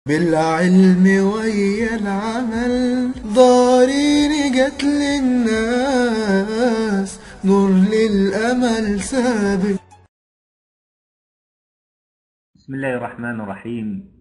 بالعلم ويا العمل ضارين جت للناس نور للأمل سابق بسم الله الرحمن الرحيم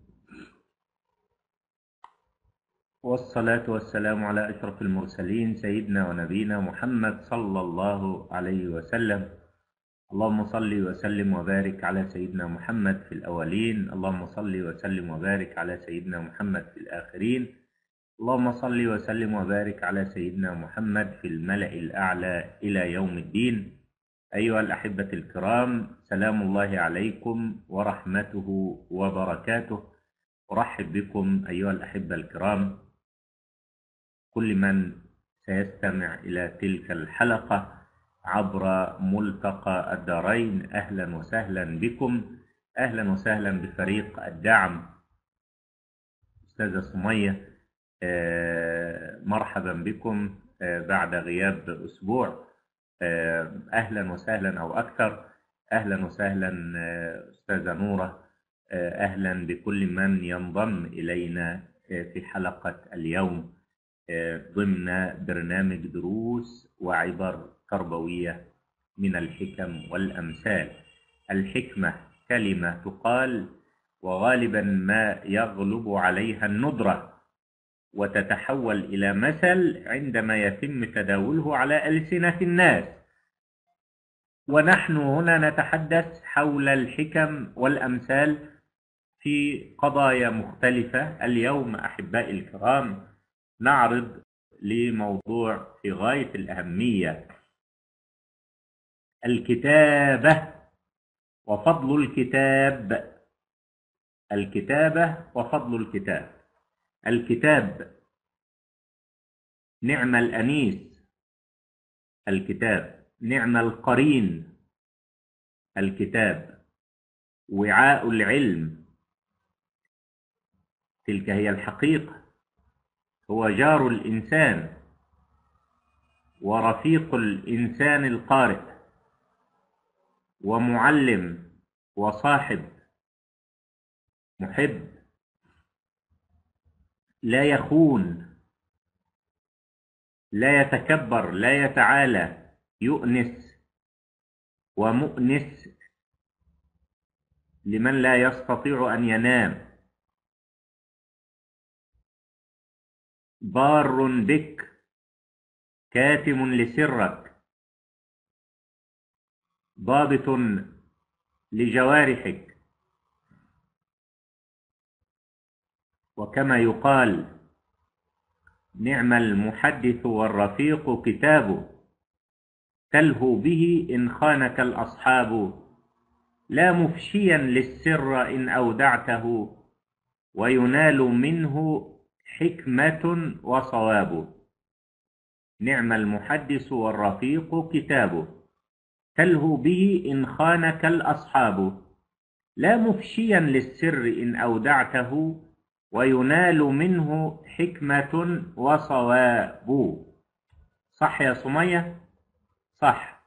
والصلاة والسلام على أشرف المرسلين سيدنا ونبينا محمد صلى الله عليه وسلم اللهم صل وسلم وبارك على سيدنا محمد في الأولين اللهم صل وسلم وبارك على سيدنا محمد في الآخرين اللهم صل وسلم وبارك على سيدنا محمد في الملأ الأعلى إلى يوم الدين أيها الأحبة الكرام سلام الله عليكم ورحمته وبركاته أرحب بكم أيها الأحبة الكرام كل من سيستمع إلى تلك الحلقة عبر ملتقى الدارين أهلا وسهلا بكم أهلا وسهلا بفريق الدعم أستاذة سمية آه، مرحبا بكم آه، بعد غياب أسبوع آه، أهلا وسهلا أو أكثر أهلا وسهلا أستاذة نورة أهلا بكل من ينضم إلينا في حلقة اليوم ضمن برنامج دروس وعبر تربوية من الحكم والأمثال الحكمة كلمة تقال وغالبا ما يغلب عليها الندرة وتتحول إلى مثل عندما يتم تداوله على ألسنة الناس ونحن هنا نتحدث حول الحكم والأمثال في قضايا مختلفة اليوم أحبائي الكرام نعرض لموضوع في غاية الأهمية الكتابة وفضل الكتاب الكتابة وفضل الكتاب الكتاب نعم الأنيس الكتاب نعم القرين الكتاب وعاء العلم تلك هي الحقيقة هو جار الإنسان ورفيق الإنسان القارئ ومعلم وصاحب محب لا يخون لا يتكبر لا يتعالى يؤنس ومؤنس لمن لا يستطيع أن ينام بار بك كاتم لسرك ضابط لجوارحك وكما يقال نعم المحدث والرفيق كتابه تلهو به إن خانك الأصحاب لا مفشيا للسر إن أودعته وينال منه حكمة وصواب نعم المحدث والرفيق كتابه تلهو به إن خانك الأصحاب لا مفشيا للسر إن أودعته وينال منه حكمة وصواب صح يا سمية صح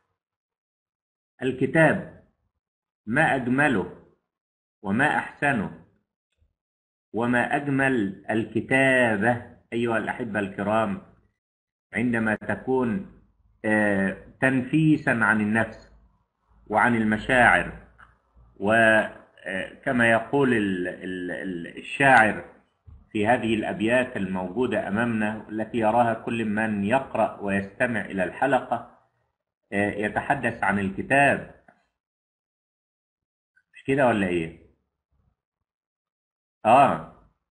الكتاب ما أجمله وما أحسنه وما أجمل الكتابة أيها الأحبة الكرام عندما تكون آه، تنفيسا عن النفس وعن المشاعر وكما يقول الشاعر في هذه الأبيات الموجودة أمامنا التي يراها كل من يقرأ ويستمع إلى الحلقة آه، يتحدث عن الكتاب مش كده ولا إيه؟ آه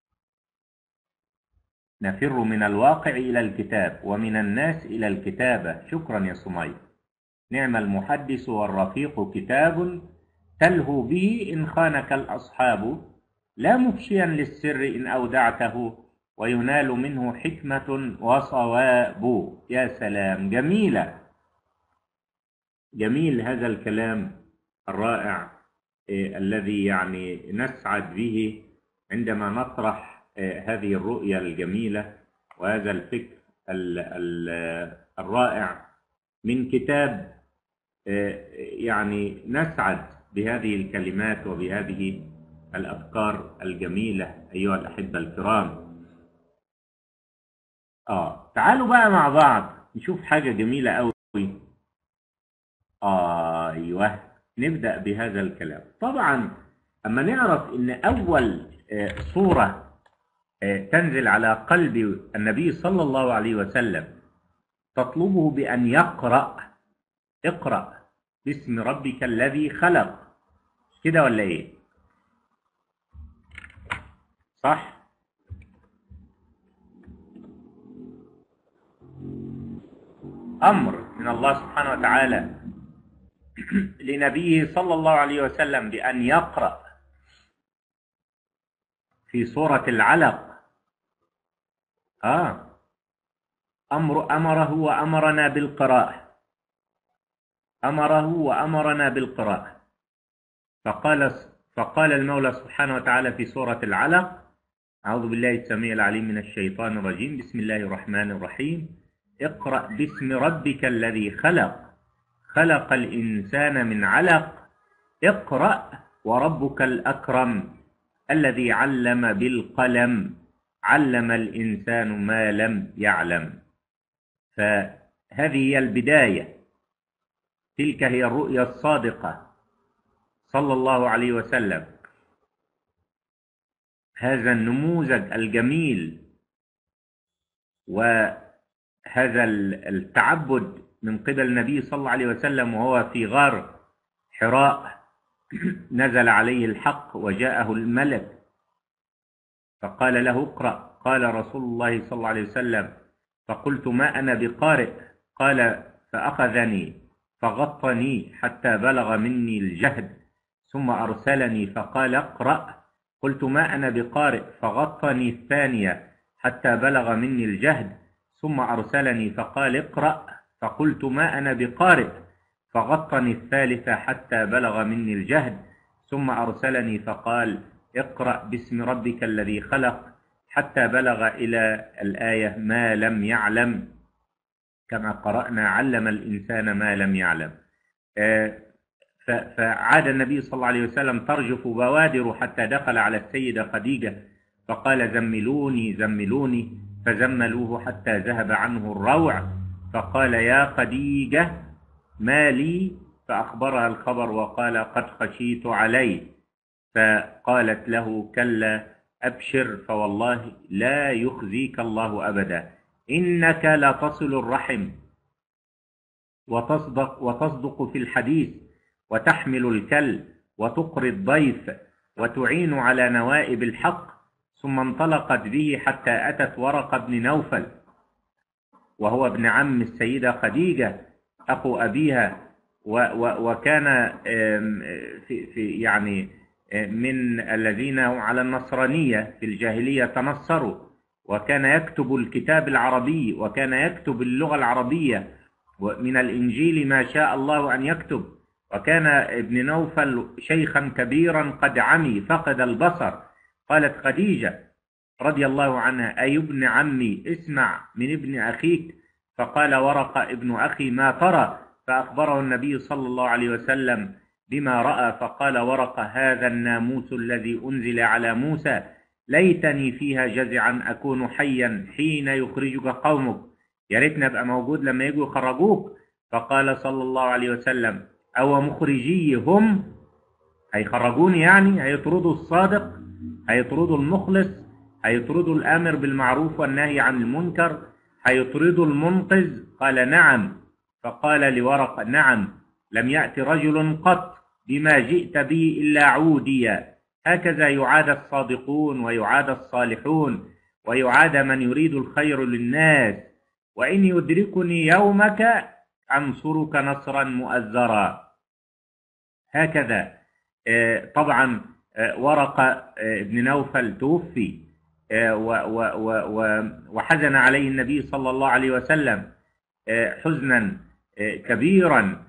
نفر من الواقع إلى الكتاب ومن الناس إلى الكتابة شكرا يا سمية نعم المحدث والرفيق كتاب تلهو به إن خانك الأصحاب لا مفشيا للسر إن أودعته وينال منه حكمة وصواب يا سلام جميلة جميل هذا الكلام الرائع إيه الذي يعني نسعد به عندما نطرح آه، هذه الرؤية الجميلة وهذا الفكر الرائع من كتاب آه، يعني نسعد بهذه الكلمات وبهذه الأفكار الجميلة أيها الأحبة الكرام آه تعالوا بقى مع بعض نشوف حاجة جميلة أوي آه أيوه نبدأ بهذا الكلام طبعا أما نعرف إن أول آه، صورة آه، تنزل على قلب النبي صلى الله عليه وسلم تطلبه بأن يقرأ اقرأ باسم ربك الذي خلق مش كده ولا إيه صح أمر من الله سبحانه وتعالى لنبيه صلى الله عليه وسلم بأن يقرأ في سورة العلق آه أمر أمره وأمرنا بالقراءة أمره وأمرنا بالقراءة فقال فقال المولى سبحانه وتعالى في سورة العلق أعوذ بالله السميع العليم من الشيطان الرجيم بسم الله الرحمن الرحيم اقرأ باسم ربك الذي خلق خلق الإنسان من علق اقرأ وربك الأكرم الذي علم بالقلم علم الإنسان ما لم يعلم فهذه هي البداية تلك هي الرؤيا الصادقة صلى الله عليه وسلم هذا النموذج الجميل وهذا التعبد من قبل النبي صلى الله عليه وسلم وهو في غار حراء نزل عليه الحق وجاءه الملك فقال له اقرأ قال رسول الله صلى الله عليه وسلم فقلت ما أنا بقارئ قال فأخذني فغطني حتى بلغ مني الجهد ثم أرسلني فقال اقرأ قلت ما أنا بقارئ فغطني الثانية حتى بلغ مني الجهد ثم أرسلني فقال اقرأ فقلت ما أنا بقارئ فغطني الثالثة حتى بلغ مني الجهد ثم أرسلني فقال اقرأ باسم ربك الذي خلق حتى بلغ إلى الآية ما لم يعلم كما قرأنا علم الإنسان ما لم يعلم فعاد النبي صلى الله عليه وسلم ترجف بوادر حتى دخل على السيدة خديجة فقال زملوني زملوني فزملوه حتى ذهب عنه الروع فقال يا خديجة ما لي فأخبرها الخبر وقال قد خشيت عليه فقالت له كلا أبشر فوالله لا يخزيك الله أبدا إنك لا تصل الرحم وتصدق, وتصدق في الحديث وتحمل الكل وتقري الضيف وتعين على نوائب الحق ثم انطلقت به حتى أتت ورق بن نوفل وهو ابن عم السيدة خديجة أخو أبيها و و وكان في, في يعني من الذين هم على النصرانية في الجاهلية تنصروا وكان يكتب الكتاب العربي وكان يكتب اللغة العربية من الإنجيل ما شاء الله أن يكتب وكان ابن نوفل شيخا كبيرا قد عمي فقد البصر قالت خديجة رضي الله عنها أي ابن عمي اسمع من ابن أخيك فقال ورق ابن أخي ما ترى فأخبره النبي صلى الله عليه وسلم بما رأى فقال ورق هذا الناموس الذي أنزل على موسى ليتني فيها جزعا أكون حيا حين يخرجك قومك يا ريتني أبقى موجود لما يجوا يخرجوك فقال صلى الله عليه وسلم أو مخرجي هم هيخرجوني يعني هيطردوا الصادق هيطردوا المخلص هيطردوا الآمر بالمعروف والنهي عن المنكر هيطردوا المنقذ قال نعم فقال لورق نعم لم يأت رجل قط بما جئت به إلا عوديا هكذا يعاد الصادقون ويعاد الصالحون ويعاد من يريد الخير للناس وإن يدركني يومك أنصرك نصرا مؤزرا هكذا طبعا ورق ابن نوفل توفي وحزن عليه النبي صلى الله عليه وسلم حزنا كبيرا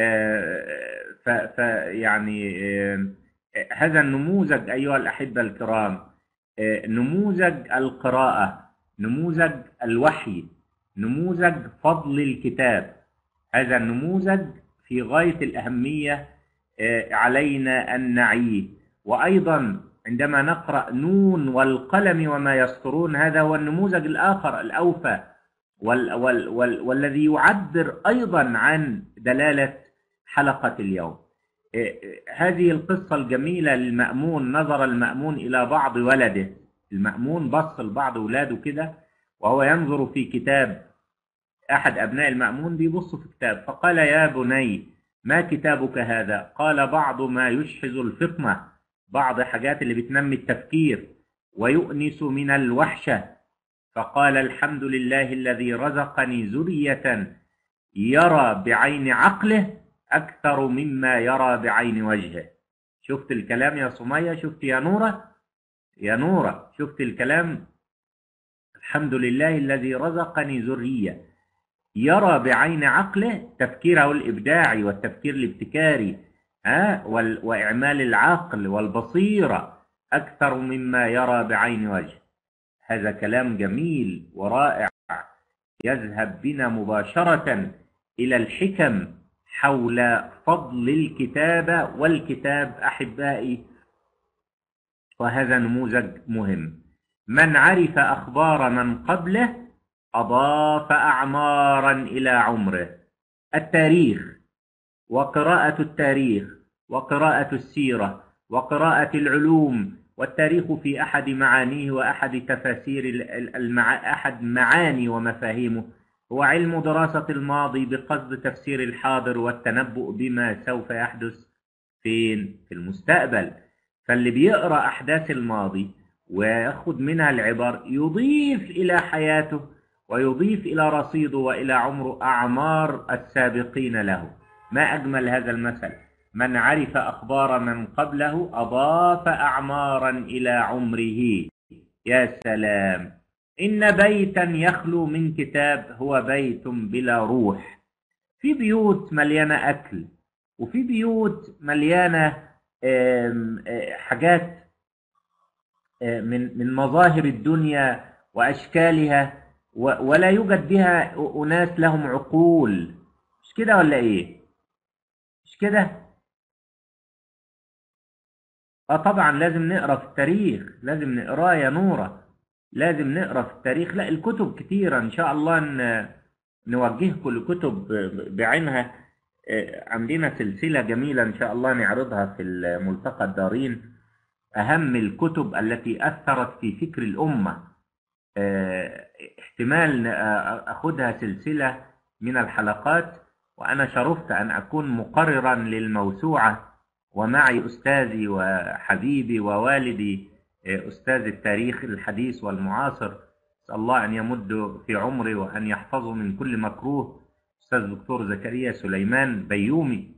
فيعني هذا النموذج أيها الأحبة الكرام نموذج القراءة نموذج الوحي نموذج فضل الكتاب هذا النموذج في غاية الأهمية علينا أن نعيه وأيضا عندما نقرأ نون والقلم وما يسطرون هذا هو النموذج الآخر الأوفى وال وال وال والذي يعبر أيضا عن دلالة حلقة اليوم هذه القصة الجميلة للمأمون نظر المأمون إلى بعض ولده المأمون بص لبعض ولاده كده وهو ينظر في كتاب أحد أبناء المأمون بيبص في كتاب فقال يا بني ما كتابك هذا قال بعض ما يشحذ الفطنة بعض حاجات اللي بتنمي التفكير ويؤنس من الوحشة فقال الحمد لله الذي رزقني ذرية يرى بعين عقله أكثر مما يرى بعين وجهه شفت الكلام يا سمية شفت يا نورة يا نورة شفت الكلام الحمد لله الذي رزقني ذرية يرى بعين عقله تفكيره الإبداعي والتفكير الابتكاري ها وإعمال العقل والبصيرة أكثر مما يرى بعين وجه هذا كلام جميل ورائع يذهب بنا مباشرة إلى الحكم حول فضل الكتابة والكتاب أحبائي وهذا نموذج مهم من عرف أخبار من قبله أضاف أعمارا إلى عمره التاريخ وقراءة التاريخ وقراءة السيرة وقراءة العلوم والتاريخ في أحد معانيه وأحد تفاسير المع... أحد معاني ومفاهيمه هو علم دراسة الماضي بقصد تفسير الحاضر والتنبؤ بما سوف يحدث فين في المستقبل فاللي بيقرأ أحداث الماضي ويأخذ منها العبر يضيف إلى حياته ويضيف إلى رصيده وإلى عمره أعمار السابقين له ما أجمل هذا المثل من عرف أخبار من قبله أضاف أعمارا إلى عمره يا سلام إن بيتا يخلو من كتاب هو بيت بلا روح في بيوت مليانة أكل وفي بيوت مليانة حاجات من من مظاهر الدنيا وأشكالها ولا يوجد بها أناس لهم عقول مش كده ولا إيه؟ مش كده؟ اه طبعا لازم نقرا في التاريخ لازم نقراه يا نوره لازم نقرا في التاريخ لا الكتب كتيره ان شاء الله ن... نوجهكم لكتب بعينها عندنا سلسله جميله ان شاء الله نعرضها في الملتقى الدارين اهم الكتب التي اثرت في فكر الامه احتمال اخذها سلسله من الحلقات وانا شرفت ان اكون مقررا للموسوعه ومعي أستاذي وحبيبي ووالدي أستاذ التاريخ الحديث والمعاصر أسأل الله أن يمد في عمري وأن يحفظه من كل مكروه أستاذ دكتور زكريا سليمان بيومي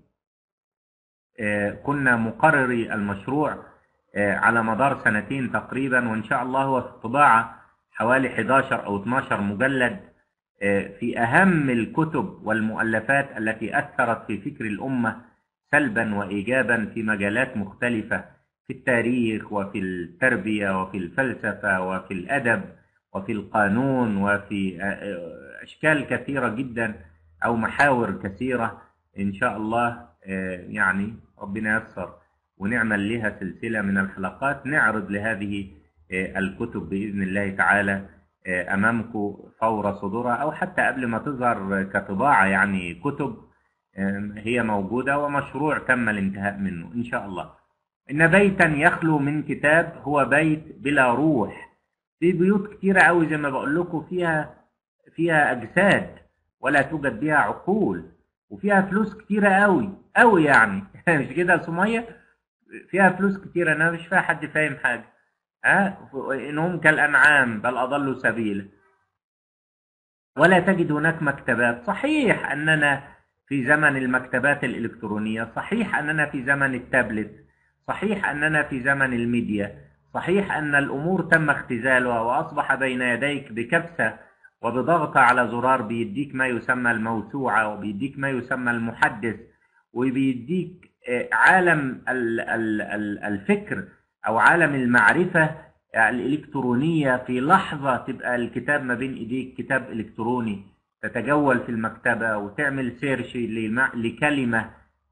كنا مقرري المشروع على مدار سنتين تقريبا وإن شاء الله هو في الطباعة حوالي 11 أو 12 مجلد في أهم الكتب والمؤلفات التي أثرت في فكر الأمة سلبا وايجابا في مجالات مختلفه في التاريخ وفي التربيه وفي الفلسفه وفي الادب وفي القانون وفي اشكال كثيره جدا او محاور كثيره ان شاء الله يعني ربنا ييسر ونعمل لها سلسله من الحلقات نعرض لهذه الكتب باذن الله تعالى امامكم فور صدورها او حتى قبل ما تظهر كطباعه يعني كتب هي موجودة ومشروع تم الانتهاء منه إن شاء الله إن بيتا يخلو من كتاب هو بيت بلا روح في بيوت كتيرة أوي زي ما بقول لكم فيها فيها أجساد ولا توجد بها عقول وفيها فلوس كتيرة أوي أوي يعني مش كده سمية فيها فلوس كتيرة أنا مش فيها حد فاهم حاجة ها إنهم كالأنعام بل أضلوا سبيلا ولا تجد هناك مكتبات صحيح أننا في زمن المكتبات الإلكترونية صحيح أننا في زمن التابلت صحيح أننا في زمن الميديا صحيح أن الأمور تم اختزالها وأصبح بين يديك بكبسة وبضغط على زرار بيديك ما يسمى الموسوعة وبيديك ما يسمى المحدث وبيديك عالم الفكر أو عالم المعرفة الإلكترونية في لحظة تبقى الكتاب ما بين إيديك كتاب إلكتروني تتجول في المكتبة وتعمل سيرش لكلمة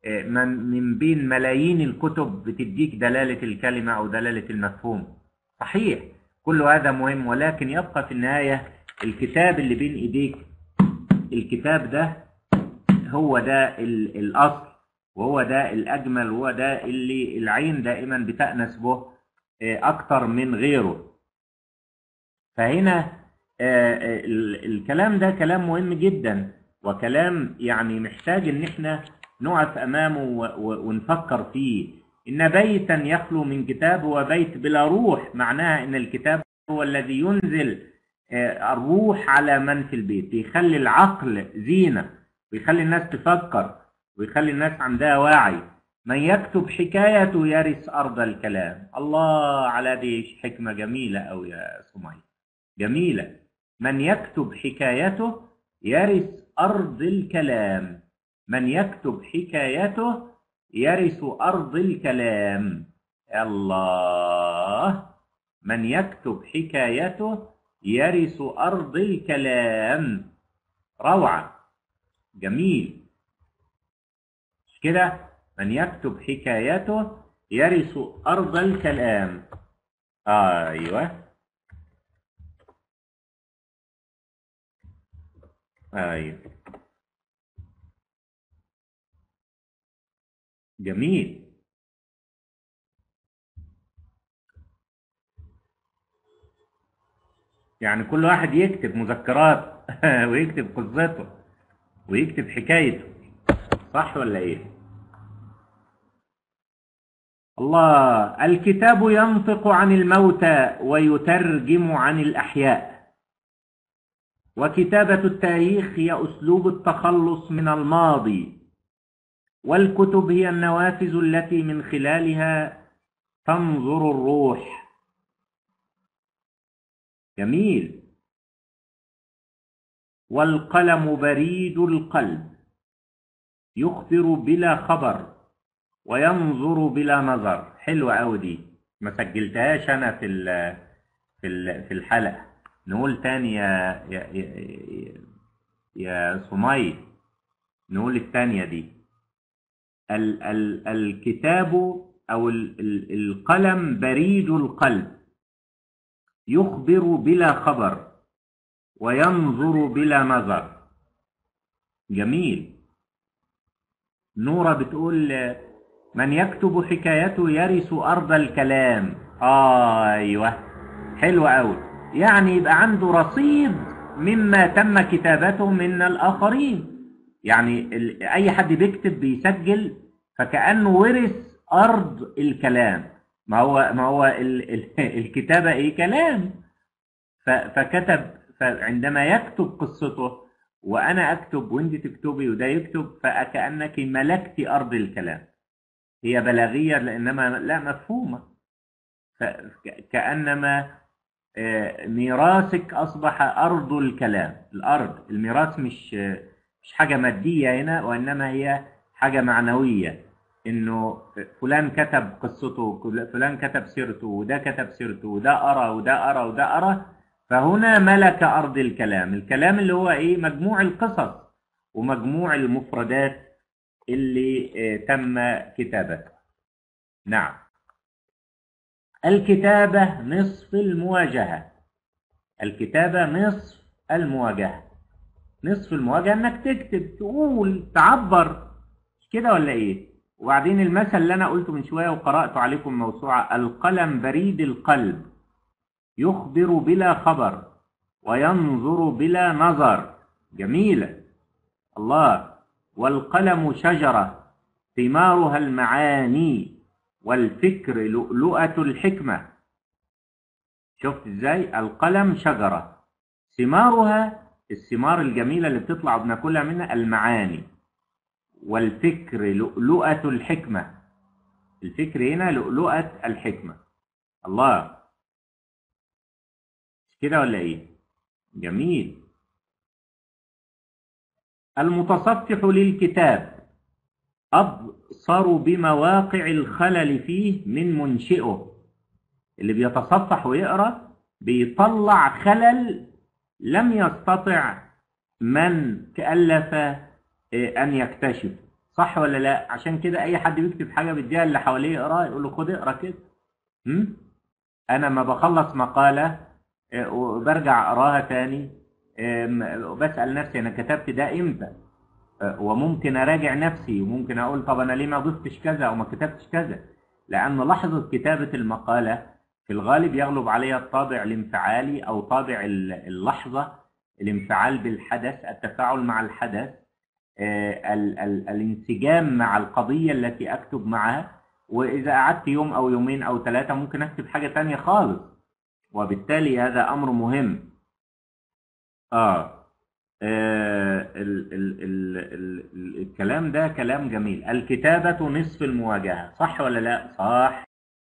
آه، من من بين ملايين الكتب بتديك دلالة الكلمة أو دلالة المفهوم صحيح كل هذا مهم ولكن يبقى في النهاية الكتاب اللي بين إيديك الكتاب ده هو ده ال- الأصل وهو ده الأجمل وهو ده اللي العين دائما بتأنس به آه، أكتر من غيره فهنا آه، آه، ال- الكلام ده كلام مهم جدا وكلام يعني محتاج ان احنا نقف امامه و- و- ونفكر فيه ان بيتا يخلو من كتاب هو بيت بلا روح معناها ان الكتاب هو الذي ينزل آه، الروح على من في البيت بيخلي العقل زينة ويخلي الناس تفكر ويخلي الناس عندها وعي من يكتب حكايته يرث أرض الكلام الله على دي حكمة جميلة أوي يا سمية جميلة من يكتب حكايته يرث أرض الكلام من يكتب حكايته يرث أرض الكلام الله من يكتب حكايته يرث أرض الكلام روعة جميل مش كده من يكتب حكايته يرث أرض الكلام أيوه أيوه جميل يعني كل واحد يكتب مذكرات ويكتب قصته ويكتب حكايته صح ولا ايه الله الكتاب ينطق عن الموتى ويترجم عن الأحياء وكتابة التاريخ هي أسلوب التخلص من الماضي والكتب هي النوافذ التي من خلالها تنظر الروح جميل والقلم بريد القلب يخبر بلا خبر وينظر بلا نظر حلوة أوي دي ما سجلتهاش أنا في ال في ال في الحلقة نقول تاني يا يا يا, يا سمي نقول التانية دي ال ال الكتاب أو ال ال القلم بريد القلب يخبر بلا خبر وينظر بلا نظر جميل نورة بتقول من يكتب حكايته يرث أرض الكلام آه أيوة حلو أوي يعني يبقى عنده رصيد مما تم كتابته من الآخرين يعني ال- أي حد بيكتب بيسجل فكأنه ورث أرض الكلام ما هو ما هو ال ال الكتابة إيه كلام ف- فكتب فعندما يكتب قصته وأنا أكتب وأنت تكتبي وده يكتب فكأنك ملكت أرض الكلام هي بلاغية لأنما لا مفهومة فكأنما آه، ميراثك أصبح أرض الكلام الأرض الميراث مش آه، مش حاجة مادية هنا وإنما هي حاجة معنوية إنه فلان كتب قصته فلان كتب سيرته وده كتب سيرته وده أرى وده أرى وده أرى فهنا ملك أرض الكلام الكلام اللي هو إيه مجموع القصص ومجموع المفردات اللي آه، تم كتابتها نعم الكتابة نصف المواجهة الكتابة نصف المواجهة نصف المواجهة انك تكتب تقول تعبر مش كده ولا ايه وبعدين المثل اللي انا قلته من شوية وقرأته عليكم موسوعة القلم بريد القلب يخبر بلا خبر وينظر بلا نظر جميلة الله والقلم شجرة ثمارها المعاني والفكر لؤلؤة الحكمة شفت ازاي القلم شجرة ثمارها الثمار الجميلة اللي بتطلع وبناكلها منها المعاني والفكر لؤلؤة الحكمة الفكر هنا لؤلؤة الحكمة الله مش كده ولا ايه جميل المتصفح للكتاب أبصر بمواقع الخلل فيه من منشئه اللي بيتصفح ويقرأ بيطلع خلل لم يستطع من تألف أن يكتشف صح ولا لا عشان كده اي حد بيكتب حاجه بيديها اللي حواليه يقرا يقول له خد اقرا كده هم؟ انا ما بخلص مقاله آه، وبرجع اقراها تاني آم، بسال نفسي انا كتبت ده امتى آه، وممكن اراجع نفسي وممكن اقول طب انا ليه ما ضفتش كذا او ما كتبتش كذا لان لحظه كتابه المقاله في الغالب يغلب عليها الطابع الانفعالي او طابع ال- اللحظه الانفعال بالحدث التفاعل مع الحدث آه، ال- ال- الانسجام مع القضيه التي اكتب معها واذا قعدت يوم او يومين او ثلاثه ممكن اكتب حاجه تانية خالص وبالتالي هذا امر مهم اه آه، ال ال ال ال ال الكلام ده كلام جميل الكتابة نصف المواجهة صح ولا لا صح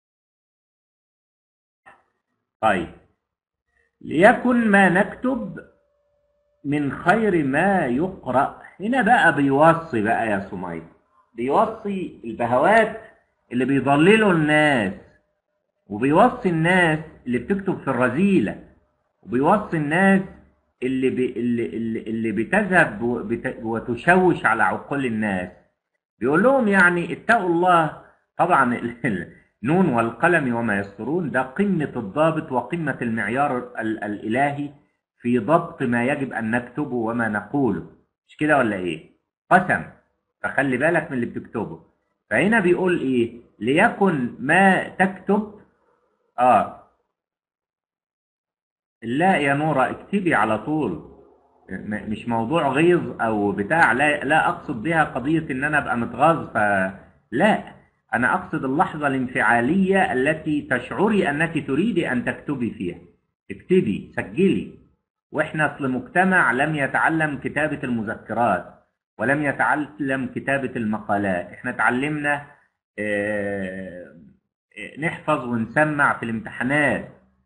طيب ليكن ما نكتب من خير ما يقرأ هنا بقى بيوصي بقى يا سمية بيوصي البهوات اللي بيضللوا الناس وبيوصي الناس اللي بتكتب في الرذيلة وبيوصي الناس اللي بي اللي اللي, اللي بتذهب وبت- وتشوش على عقول الناس بيقول لهم يعني اتقوا الله طبعا ال- ال- نون والقلم وما يسطرون ده قمة الضابط وقمة المعيار ال- الإلهي في ضبط ما يجب أن نكتبه وما نقوله مش كده ولا إيه؟ قسم فخلي بالك من اللي بتكتبه فهنا بيقول إيه؟ ليكن ما تكتب آه لا يا نورة اكتبي على طول م- مش موضوع غيظ او بتاع لا لا اقصد بها قضية ان انا ابقى متغاظ فلا انا اقصد اللحظة الانفعالية التي تشعري انك تريدي ان تكتبي فيها اكتبي سجلي واحنا اصل مجتمع لم يتعلم كتابة المذكرات ولم يتعلم كتابة المقالات احنا اتعلمنا آه، آه، نحفظ ونسمع في الامتحانات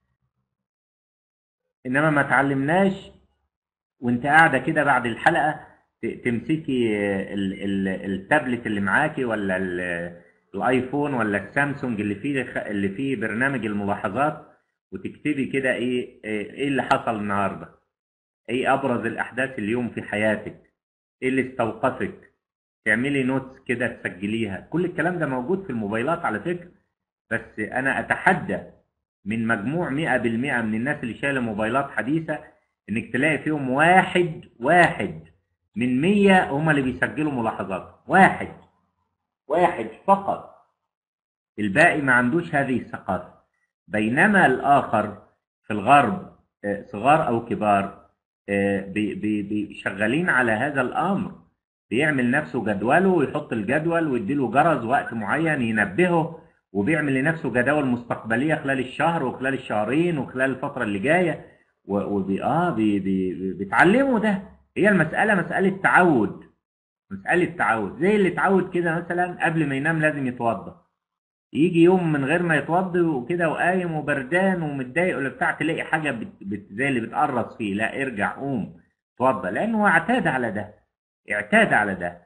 انما ما تعلمناش وانت قاعده كده بعد الحلقه ت- تمسكي ال- ال- التابلت اللي معاكي ولا ال- الايفون ولا السامسونج اللي فيه اللي فيه برنامج الملاحظات وتكتبي كده ايه ايه اللي حصل النهارده ايه ابرز الاحداث اليوم في حياتك ايه اللي استوقفك تعملي نوتس كده تسجليها كل الكلام ده موجود في الموبايلات على فكره بس انا اتحدى من مجموع 100% من الناس اللي شايله موبايلات حديثه انك تلاقي فيهم واحد واحد من 100 هم اللي بيسجلوا ملاحظات واحد واحد فقط الباقي ما عندوش هذه الثقافه بينما الاخر في الغرب آه، صغار او كبار آه، بي- بي- بي- شغالين على هذا الامر بيعمل نفسه جدوله ويحط الجدول ويديله جرس وقت معين ينبهه وبيعمل لنفسه جداول مستقبليه خلال الشهر وخلال الشهرين وخلال الفتره اللي جايه و- وبي اه بي بي بي- بيتعلموا ده هي المساله مساله تعود مساله تعود زي اللي اتعود كده مثلا قبل ما ينام لازم يتوضا يجي يوم من غير ما يتوضى وكده وقايم وبردان ومتضايق ولا بتاع تلاقي حاجه بت... بت... زي اللي بتقرص فيه لا ارجع قوم اتوضى لانه هو اعتاد على ده اعتاد على ده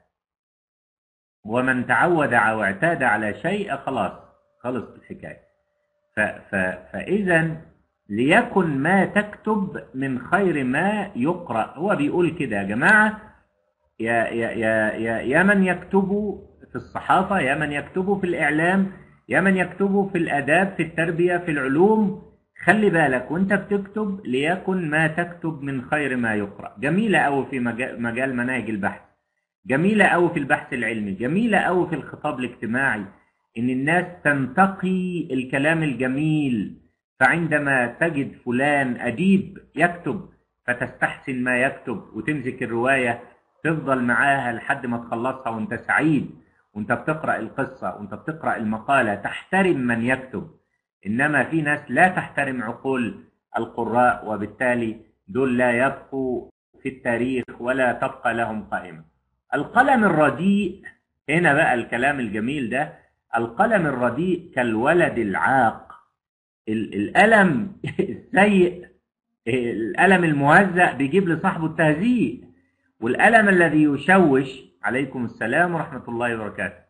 ومن تعود او اعتاد على شيء خلاص خلص الحكايه ف... ف... فاذا ليكن ما تكتب من خير ما يقرا هو بيقول كده يا جماعه يا يا يا يا, يا من يكتبوا في الصحافه يا من يكتبوا في الاعلام يا من يكتبوا في الاداب في التربيه في العلوم خلي بالك وانت بتكتب ليكن ما تكتب من خير ما يقرا جميله قوي في مجال, مجال مناهج البحث جميله قوي في البحث العلمي جميله قوي في الخطاب الاجتماعي ان الناس تنتقي الكلام الجميل فعندما تجد فلان اديب يكتب فتستحسن ما يكتب وتمسك الروايه تفضل معاها لحد ما تخلصها وانت سعيد وانت بتقرا القصه وانت بتقرا المقاله تحترم من يكتب انما في ناس لا تحترم عقول القراء وبالتالي دول لا يبقوا في التاريخ ولا تبقى لهم قائمه القلم الرديء هنا بقى الكلام الجميل ده القلم الرديء كالولد العاق ال- القلم السيء القلم المهزأ بيجيب لصاحبه التهزيء والقلم الذي يشوش عليكم السلام ورحمة الله وبركاته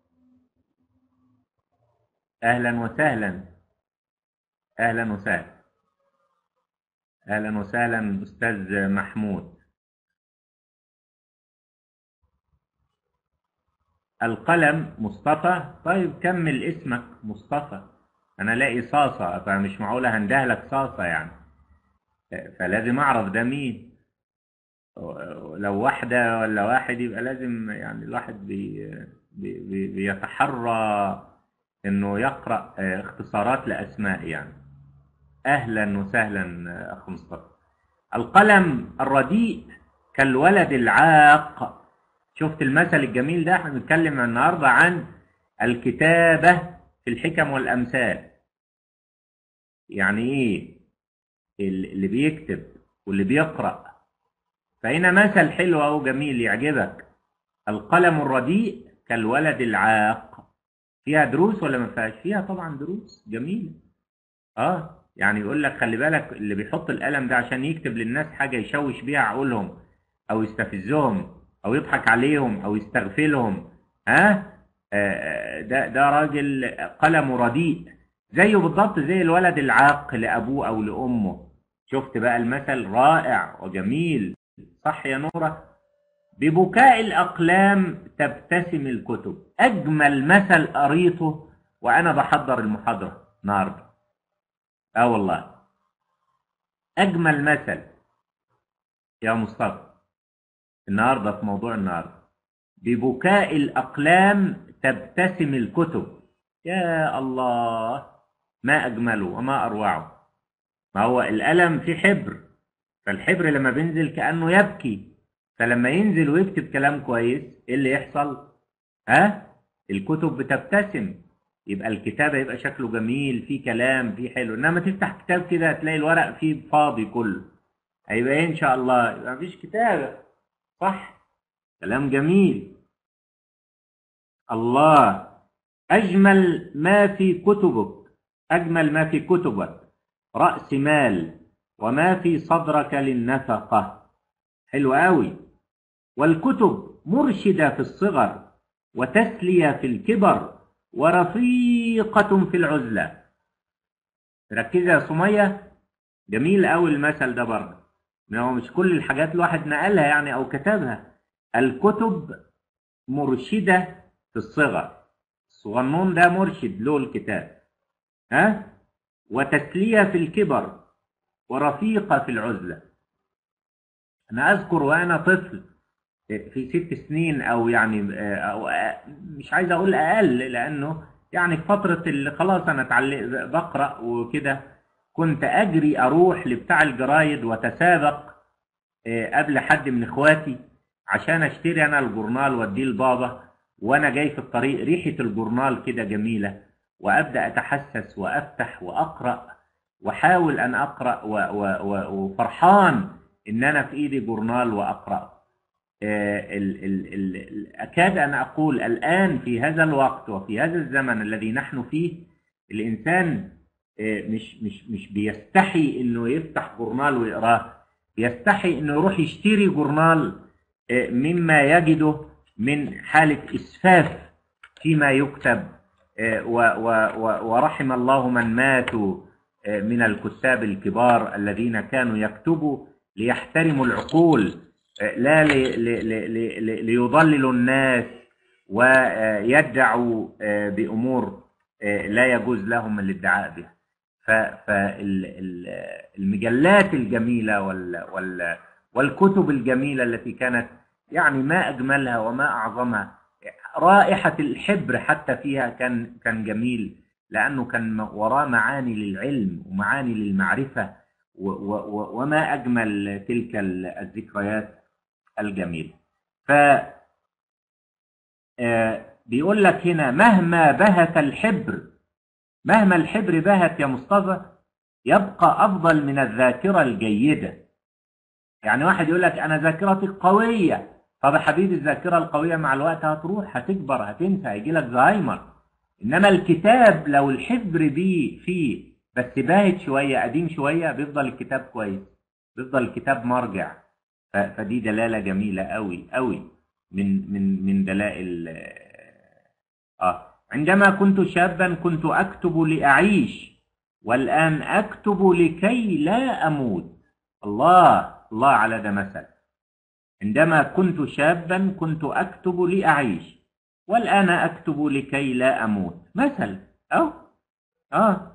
أهلا وسهلا أهلا وسهلا أهلا وسهلا أستاذ محمود القلم مصطفى طيب كمل اسمك مصطفى انا الاقي صاصة فمش معقولة هندهلك صاصة يعني فلازم اعرف ده مين لو واحدة ولا واحد يبقى لازم يعني الواحد بي بي بي بيتحرى انه يقرأ اختصارات لاسماء يعني اهلا وسهلا اخ مصطفى القلم الرديء كالولد العاق شفت المثل الجميل ده احنا بنتكلم النهارده عن الكتابة في الحكم والامثال يعني ايه اللي بيكتب واللي بيقرأ فهنا مثل حلو أو جميل يعجبك القلم الرديء كالولد العاق فيها دروس ولا ما فيهاش فيها طبعا دروس جميلة اه يعني يقول لك خلي بالك اللي بيحط القلم ده عشان يكتب للناس حاجة يشوش بيها عقولهم أو يستفزهم أو يضحك عليهم أو يستغفلهم ها آه ده ده راجل قلمه رديء زيه بالضبط زي الولد العاق لأبوه أو لأمه شفت بقى المثل رائع وجميل صح يا نورة ببكاء الأقلام تبتسم الكتب أجمل مثل قريته وأنا بحضر المحاضرة النهاردة آه والله أجمل مثل يا مصطفى النهاردة في موضوع النهاردة ببكاء الأقلام تبتسم الكتب يا الله ما أجمله وما أروعه ما هو القلم فيه حبر فالحبر لما بينزل كأنه يبكي فلما ينزل ويكتب كلام كويس ايه اللي يحصل ها الكتب بتبتسم يبقى الكتابة يبقى شكله جميل فيه كلام فيه حلو انما تفتح كتاب كده هتلاقي الورق فيه فاضي كله هيبقى ايه ان شاء الله يبقى مفيش كتابة صح كلام جميل الله أجمل ما في كتبك أجمل ما في كتبك رأس مال وما في صدرك للنفقة حلو قوي والكتب مرشدة في الصغر وتسلية في الكبر ورفيقة في العزلة ركزي يا سمية جميل قوي المثل ده برضه ما هو مش كل الحاجات الواحد نقلها يعني أو كتبها الكتب مرشدة في الصغر الصغنون ده مرشد له الكتاب ها وتسلية في الكبر ورفيقة في العزلة أنا أذكر وأنا طفل في ست سنين أو يعني أو مش عايز أقول أقل لأنه يعني في فترة اللي خلاص أنا اتعلم بقرأ وكده كنت أجري أروح لبتاع الجرايد وتسابق قبل حد من إخواتي عشان أشتري أنا الجورنال وأديه لبابا وأنا جاي في الطريق ريحة الجورنال كده جميلة وأبدأ أتحسس وأفتح وأقرأ وحاول أن أقرأ و و و وفرحان إن أنا في إيدي جورنال وأقرأ ال ال ال أكاد أن أقول الآن في هذا الوقت وفي هذا الزمن الذي نحن فيه الإنسان مش مش مش بيستحي إنه يفتح جورنال ويقراه بيستحي إنه يروح يشتري جورنال مما يجده من حالة إسفاف فيما يكتب ورحم الله من ماتوا من الكتاب الكبار الذين كانوا يكتبوا ليحترموا العقول لا ليضللوا الناس ويدعوا بأمور لا يجوز لهم الادعاء بها فالمجلات الجميلة والكتب الجميلة التي كانت يعني ما أجملها وما أعظمها رائحة الحبر حتى فيها كان كان جميل لأنه كان وراه معاني للعلم ومعاني للمعرفة و و وما أجمل تلك الذكريات الجميلة ف بيقول لك هنا مهما بهت الحبر مهما الحبر بهت يا مصطفى يبقى أفضل من الذاكرة الجيدة يعني واحد يقول لك أنا ذاكرتي قوية طب يا حبيبي الذاكرة القوية مع الوقت هتروح هتكبر هتنسى هيجي لك زهايمر إنما الكتاب لو الحبر بيه فيه بس باهت شوية قديم شوية بيفضل الكتاب كويس بيفضل الكتاب مرجع فدي دلالة جميلة قوي قوي من من من دلائل آه عندما كنت شابا كنت أكتب لأعيش والآن أكتب لكي لا أموت الله الله على ده مثل عندما كنت شابا كنت أكتب لأعيش والآن أكتب لكي لا أموت مثل أو آه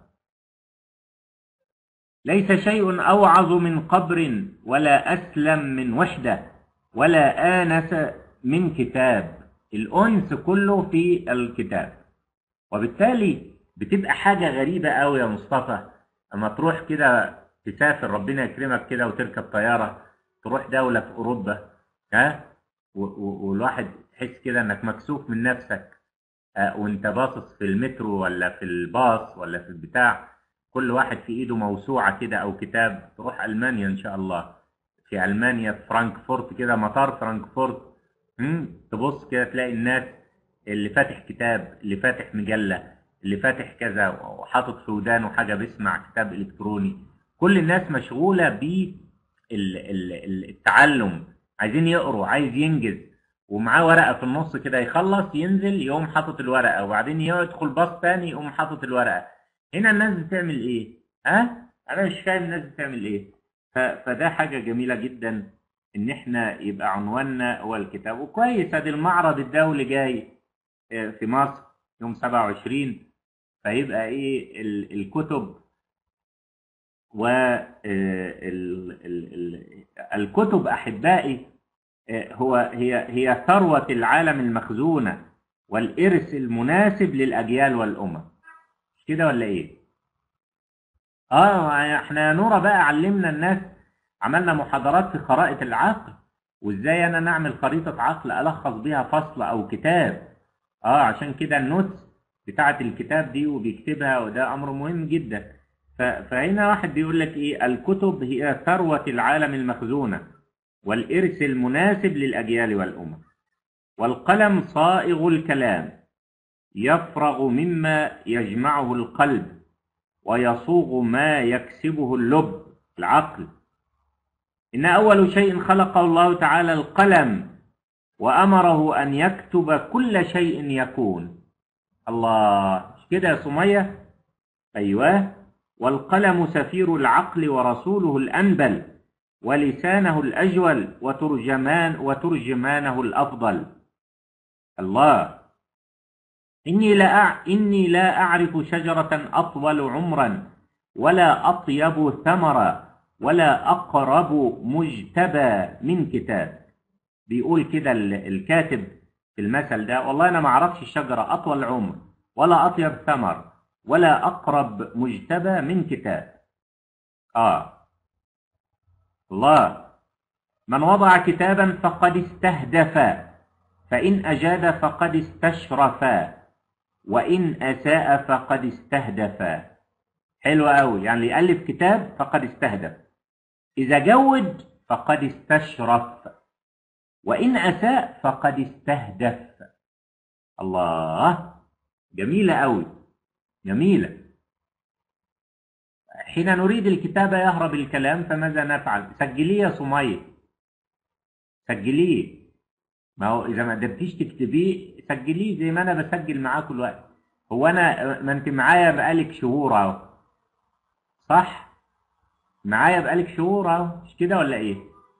ليس شيء أوعظ من قبر ولا أسلم من وحدة ولا آنس من كتاب الأنس كله في الكتاب وبالتالي بتبقى حاجة غريبة قوي يا مصطفى اما تروح كده تسافر ربنا يكرمك كده وتركب طيارة تروح دولة في أوروبا ها و- و- والواحد تحس كده انك مكسوف من نفسك آه، وانت باصص في المترو ولا في الباص ولا في البتاع كل واحد في ايده موسوعة كده او كتاب تروح المانيا ان شاء الله في المانيا في فرانكفورت كده مطار فرانكفورت مم، تبص كده تلاقي الناس اللي فاتح كتاب اللي فاتح مجلة اللي فاتح كذا وحاطط في ودانه حاجة بيسمع كتاب إلكتروني كل الناس مشغولة بالتعلم عايزين يقروا عايز ينجز ومعاه ورقة في النص كده يخلص ينزل يقوم حاطط الورقة وبعدين يدخل باص تاني يقوم حاطط الورقة هنا الناس بتعمل ايه؟ ها؟ انا مش فاهم الناس بتعمل ايه ف... فده حاجة جميلة جدا ان احنا يبقى عنواننا هو الكتاب وكويس ادي المعرض الدولي جاي آه، في مصر يوم 27 فيبقى ايه ال- الكتب و آه، ال- ال- ال- الكتب احبائي آه، هو هي هي ثروة العالم المخزونة والإرث المناسب للأجيال والأمم مش كده ولا إيه؟ آه إحنا يا نورة بقى علمنا الناس عملنا محاضرات في خرائط العقل وإزاي أنا نعمل خريطة عقل ألخص بيها فصل أو كتاب آه عشان كده النوتس بتاعة الكتاب دي وبيكتبها وده أمر مهم جدا ف- فهنا واحد بيقول لك إيه الكتب هي ثروة العالم المخزونة والإرث المناسب للأجيال والأمم والقلم صائغ الكلام يفرغ مما يجمعه القلب ويصوغ ما يكسبه اللب العقل إن أول شيء خلقه الله تعالى القلم وأمره أن يكتب كل شيء يكون الله مش كده يا سمية أيوه والقلم سفير العقل ورسوله الأنبل ولسانه الأجول وترجمان وترجمانه الأفضل الله إني لا أع... إني لا أعرف شجرة أطول عمرا ولا أطيب ثمرا ولا أقرب مجتبى من كتاب بيقول كده ال- الكاتب في المثل ده والله أنا ما أعرفش شجرة أطول عمر ولا أطيب ثمر ولا أقرب مجتبى من كتاب آه الله من وضع كتابا فقد استهدف فإن أجاد فقد استشرف وإن أساء فقد استهدف حلو قوي يعني اللي يألف كتاب فقد استهدف إذا جود فقد استشرف وإن أساء فقد استهدف الله جميلة قوي جميلة حين نريد الكتابة يهرب الكلام فماذا نفعل سجليه يا سمية سجليه ما هو إذا ما قدرتيش تكتبيه سجليه زي ما أنا بسجل معاكم الوقت هو أنا ما أنت معايا بقالك شهور أهو صح معايا بقالك شهور أهو مش كده ولا إيه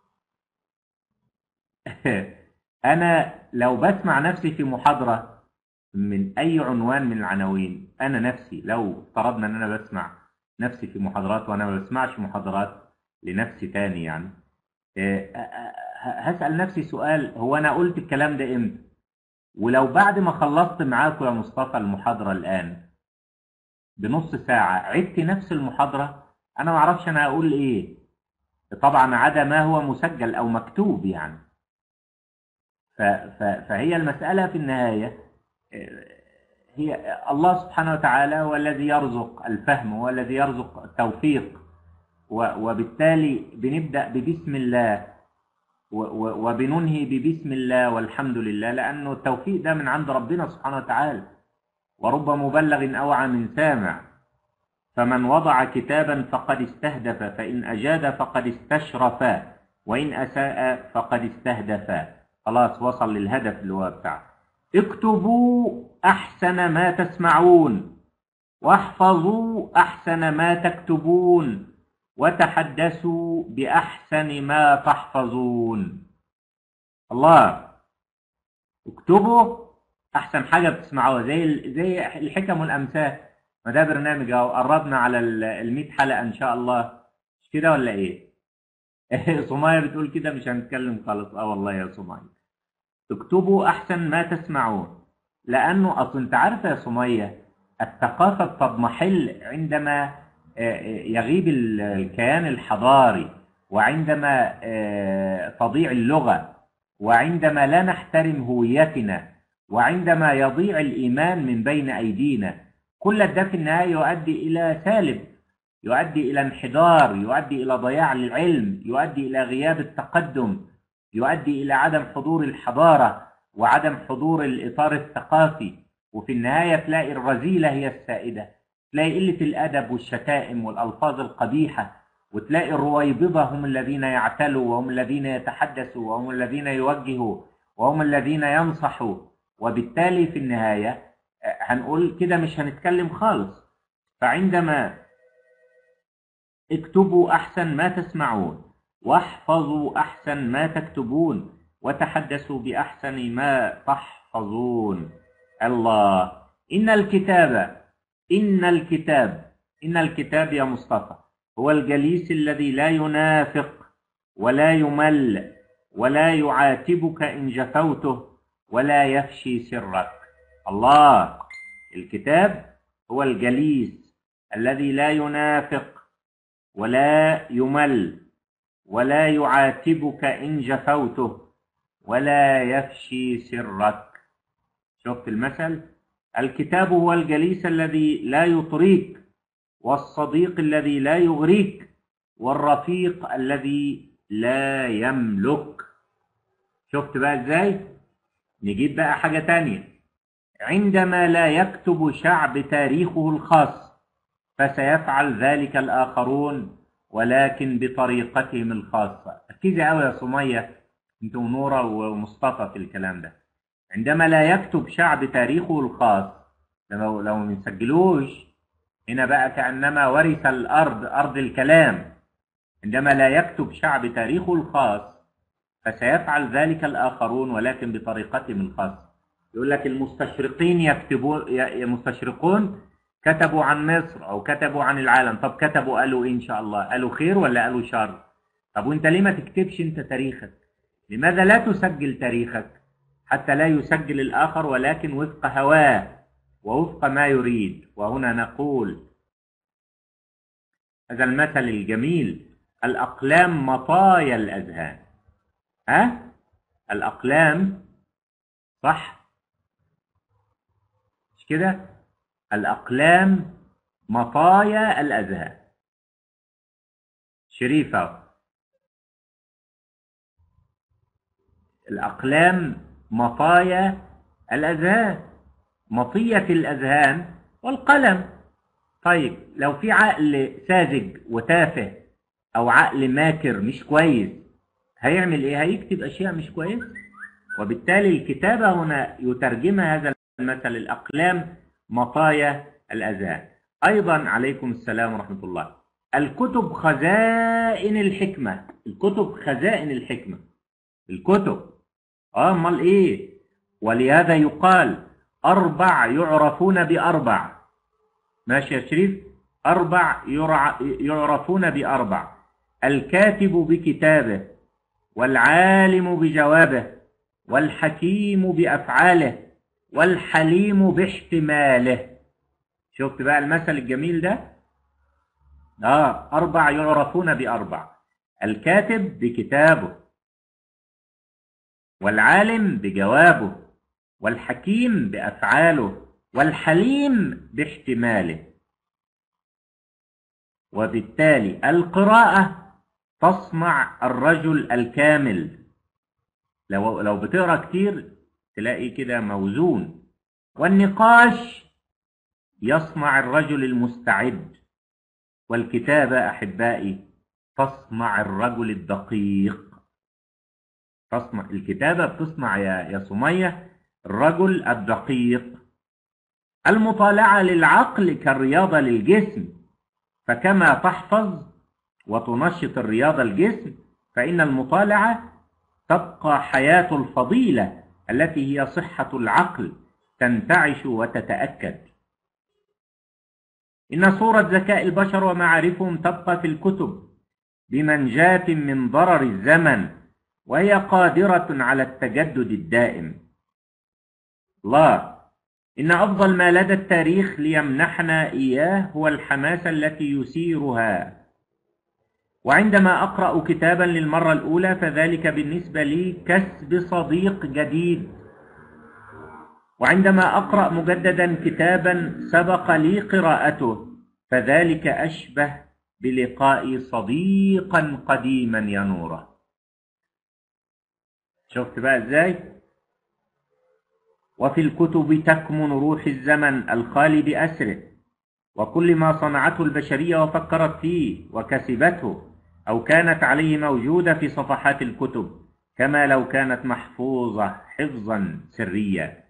أنا لو بسمع نفسي في محاضرة من أي عنوان من العناوين أنا نفسي لو افترضنا إن أنا بسمع نفسي في محاضرات وأنا ما بسمعش محاضرات لنفسي تاني يعني آه، آه، آه، هسأل نفسي سؤال هو أنا قلت الكلام ده إمتى؟ ولو بعد ما خلصت معاكم يا مصطفى المحاضرة الآن بنص ساعة عدت نفس المحاضرة أنا ما أعرفش أنا هقول إيه طبعا عدا ما هو مسجل أو مكتوب يعني ف- ف- فهي المسألة في النهاية آه، هي الله سبحانه وتعالى هو الذي يرزق الفهم هو الذي يرزق التوفيق و- وبالتالي بنبدأ ببسم الله و- و- وبننهي ببسم الله والحمد لله لأنه التوفيق ده من عند ربنا سبحانه وتعالى ورب مبلغ أوعى من سامع فمن وضع كتابا فقد استهدف فإن أجاد فقد استشرف وإن أساء فقد استهدف خلاص وصل للهدف اللي هو بتاعه اكتبوا أحسن ما تسمعون واحفظوا أحسن ما تكتبون وتحدثوا بأحسن ما تحفظون الله اكتبوا احسن حاجه بتسمعوها زي ال- زي الحكم والامثال ما ده برنامج اهو قربنا على ال 100 حلقه ان شاء الله مش كده ولا ايه سمية بتقول كده مش هنتكلم خالص اه والله يا سمية اكتبوا احسن ما تسمعون لانه اصل انت عارفه يا سمية الثقافه تضمحل عندما آه، آه، يغيب ال- الكيان الحضاري وعندما آه، تضيع اللغه وعندما لا نحترم هويتنا وعندما يضيع الايمان من بين ايدينا كل ده في النهايه يؤدي الى سالب يؤدي الى انحدار يؤدي الى ضياع العلم يؤدي الى غياب التقدم يؤدي الى عدم حضور الحضاره وعدم حضور الاطار الثقافي وفي النهايه تلاقي الرذيله هي السائده تلاقي قله الادب والشتائم والالفاظ القبيحه وتلاقي الرويبضه هم الذين يعتلوا وهم الذين يتحدثوا وهم الذين يوجهوا وهم الذين ينصحوا وبالتالي في النهايه آه، هنقول كده مش هنتكلم خالص فعندما اكتبوا احسن ما تسمعون واحفظوا احسن ما تكتبون وتحدثوا باحسن ما تحفظون الله ان الكتاب ان الكتاب ان الكتاب يا مصطفى هو الجليس الذي لا ينافق ولا يمل ولا يعاتبك ان جفوته ولا يفشي سرك الله الكتاب هو الجليس الذي لا ينافق ولا يمل ولا يعاتبك إن جفوته ولا يفشي سرك شفت المثل الكتاب هو الجليس الذي لا يطريك والصديق الذي لا يغريك والرفيق الذي لا يملك شفت بقى ازاي نجيب بقى حاجة تانية عندما لا يكتب شعب تاريخه الخاص فسيفعل ذلك الآخرون ولكن بطريقتهم الخاصة ركزي قوي يا سمية انت ونورة ومصطفى في الكلام ده عندما لا يكتب شعب تاريخه الخاص لو لو ما بنسجلوش هنا بقى كأنما ورث الأرض أرض الكلام عندما لا يكتب شعب تاريخه الخاص فسيفعل ذلك الآخرون ولكن بطريقتهم الخاصة يقول لك المستشرقين يكتبون ي- مستشرقون كتبوا عن مصر او كتبوا عن العالم طب كتبوا قالوا ايه ان شاء الله قالوا خير ولا قالوا شر طب وانت ليه ما تكتبش انت تاريخك لماذا لا تسجل تاريخك حتى لا يسجل الاخر ولكن وفق هواه ووفق ما يريد وهنا نقول هذا المثل الجميل الاقلام مطايا الاذهان ها الاقلام صح مش كده الأقلام مطايا الأذهان شريفة الأقلام مطايا الأذهان مطية الأذهان والقلم طيب لو في عقل ساذج وتافه أو عقل ماكر مش كويس هيعمل إيه؟ هيكتب أشياء مش كويسة وبالتالي الكتابة هنا يترجمها هذا المثل الأقلام مطايا الأذهان أيضا عليكم السلام ورحمة الله الكتب خزائن الحكمة الكتب خزائن الحكمة الكتب آه أمال إيه ولهذا يقال أربع يعرفون بأربع ماشي يا شريف أربع يرع... يعرفون بأربع الكاتب بكتابه والعالم بجوابه والحكيم بأفعاله والحليم باحتماله شفت بقى المثل الجميل ده اه اربع يعرفون باربع الكاتب بكتابه والعالم بجوابه والحكيم بافعاله والحليم باحتماله وبالتالي القراءه تصنع الرجل الكامل لو لو بتقرا كتير تلاقي كده موزون والنقاش يصنع الرجل المستعد والكتابة أحبائي تصنع الرجل الدقيق تصنع الكتابة بتصنع يا يا سمية الرجل الدقيق المطالعة للعقل كالرياضة للجسم فكما تحفظ وتنشط الرياضة الجسم فإن المطالعة تبقى حياة الفضيلة التي هي صحة العقل تنتعش وتتأكد إن صورة ذكاء البشر ومعارفهم تبقى في الكتب بمنجاة من ضرر الزمن وهي قادرة على التجدد الدائم الله إن أفضل ما لدى التاريخ ليمنحنا إياه هو الحماسة التي يثيرها وعندما أقرأ كتابا للمرة الأولى فذلك بالنسبة لي كسب صديق جديد وعندما أقرأ مجددا كتابا سبق لي قراءته فذلك أشبه بلقاء صديقا قديما ينوره شفت بقى ازاي وفي الكتب تكمن روح الزمن الخالي بأسره وكل ما صنعته البشرية وفكرت فيه وكسبته أو كانت عليه موجودة في صفحات الكتب كما لو كانت محفوظة حفظا سريا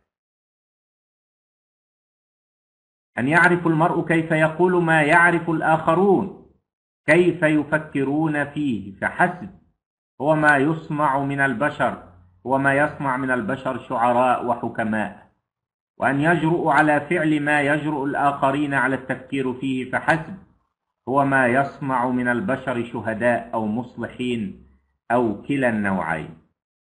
أن يعرف المرء كيف يقول ما يعرف الآخرون كيف يفكرون فيه فحسب هو ما يصنع من البشر هو ما يصنع من البشر شعراء وحكماء وأن يجرؤ على فعل ما يجرؤ الآخرين على التفكير فيه فحسب هو ما يصنع من البشر شهداء أو مصلحين أو كلا النوعين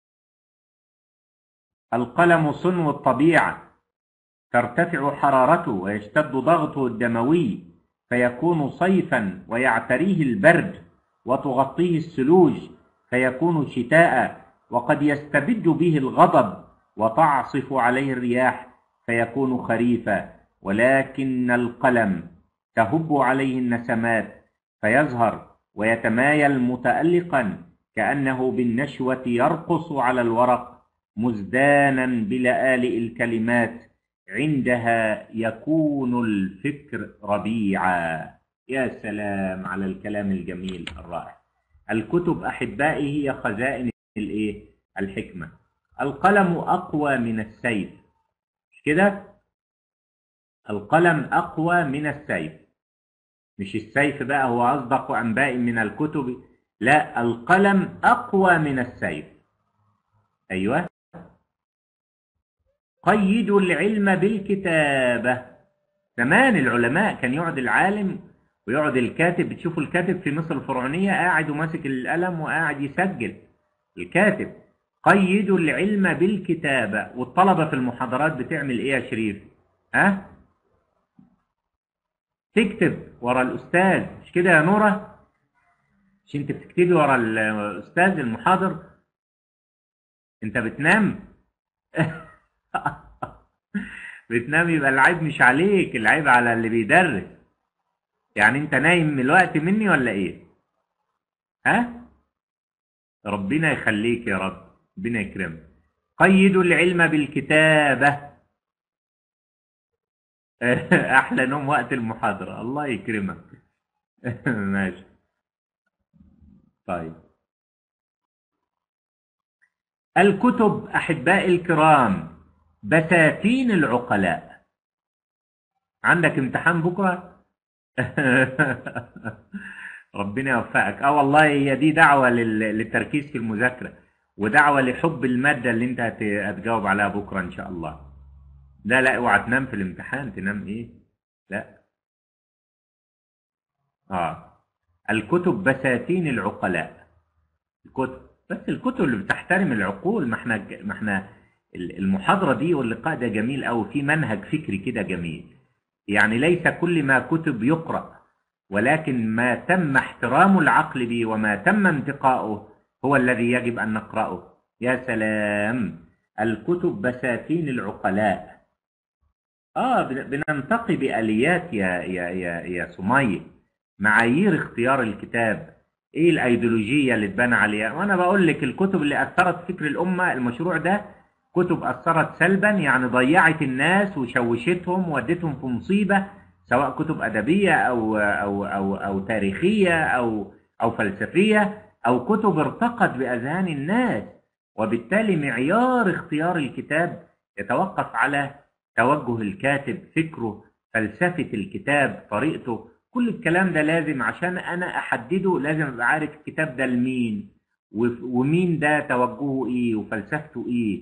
القلم صنو الطبيعة ترتفع حرارته ويشتد ضغطه الدموي فيكون صيفا ويعتريه البرد وتغطيه الثلوج فيكون شتاء وقد يستبد به الغضب وتعصف عليه الرياح فيكون خريفا ولكن القلم تهب عليه النسمات فيزهر ويتمايل متألقا كأنه بالنشوة يرقص على الورق مزدانا بلآلئ الكلمات عندها يكون الفكر ربيعا يا سلام على الكلام الجميل الرائع الكتب أحبائي هي خزائن الايه الحكمة القلم أقوى من السيف مش كده القلم أقوى من السيف مش السيف بقى هو أصدق أنباء من الكتب لا القلم أقوى من السيف أيوة قيدوا العلم بالكتابة زمان العلماء كان يقعد العالم ويقعد الكاتب بتشوفوا الكاتب في مصر الفرعونية قاعد وماسك القلم وقاعد يسجل الكاتب قيدوا العلم بالكتابة والطلبة في المحاضرات بتعمل ايه يا شريف ها تكتب ورا الأستاذ مش كده يا نورة مش انت بتكتبي ورا الأستاذ المحاضر انت بتنام بتنام يبقى العيب مش عليك العيب على اللي بيدرس يعني انت نايم الوقت مني ولا ايه ها ربنا يخليك يا رب ربنا يكرمك قيدوا العلم بالكتابة أحلى نوم وقت المحاضرة الله يكرمك ماشي طيب الكتب أحباء الكرام بساتين العقلاء عندك امتحان بكرة ربنا يوفقك اه والله هي دي دعوة لل- للتركيز في المذاكرة ودعوة لحب المادة اللي انت هت- هتجاوب عليها بكرة ان شاء الله لا لا اوعى تنام في الامتحان تنام ايه لا اه الكتب بساتين العقلاء الكتب بس الكتب اللي بتحترم العقول ما احنا ما احنا المحاضرة دي واللقاء ده جميل أوي في منهج فكري كده جميل يعني ليس كل ما كتب يقرأ ولكن ما تم احترام العقل به وما تم انتقاؤه هو الذي يجب أن نقرأه يا سلام الكتب بساتين العقلاء آه بن- بننتقي بآليات يا يا يا يا سمية معايير اختيار الكتاب ايه الايديولوجية اللي اتبنى عليها وانا بقول لك الكتب اللي اثرت في فكر الامة المشروع ده كتب اثرت سلبا يعني ضيعت الناس وشوشتهم وودتهم في مصيبة سواء كتب ادبية او او او او تاريخية او او فلسفية او كتب ارتقت باذهان الناس وبالتالي معيار اختيار الكتاب يتوقف على توجه الكاتب فكره فلسفة الكتاب طريقته كل الكلام ده لازم عشان انا احدده لازم ابقى عارف الكتاب ده لمين وف- ومين ده توجهه ايه وفلسفته ايه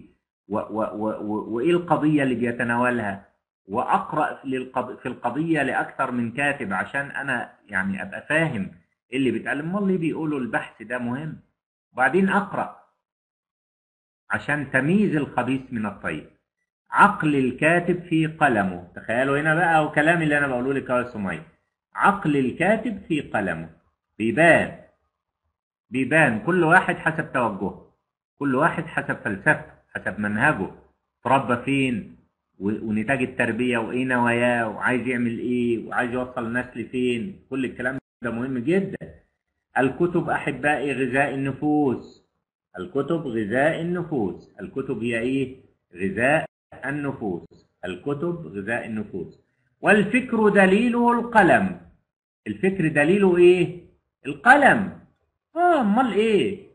و و و و وايه القضيه اللي بيتناولها واقرا للقض... في القضيه لاكثر من كاتب عشان انا يعني ابقى فاهم إيه اللي بيتقال امال ليه بيقولوا البحث ده مهم وبعدين اقرا عشان تمييز الخبيث من الطيب عقل الكاتب في قلمه تخيلوا هنا بقى وكلام اللي انا بقوله لك يا سمية عقل الكاتب في قلمه بيبان بيبان كل واحد حسب توجهه كل واحد حسب فلسفته حسب منهجه تربى فين و- ونتاج التربية وايه نواياه وعايز يعمل ايه وعايز يوصل الناس لفين كل الكلام ده مهم جدا الكتب احبائي غذاء النفوس الكتب غذاء النفوس الكتب هي ايه غذاء النفوس الكتب غذاء النفوس والفكر دليله القلم الفكر دليله ايه القلم اه امال ايه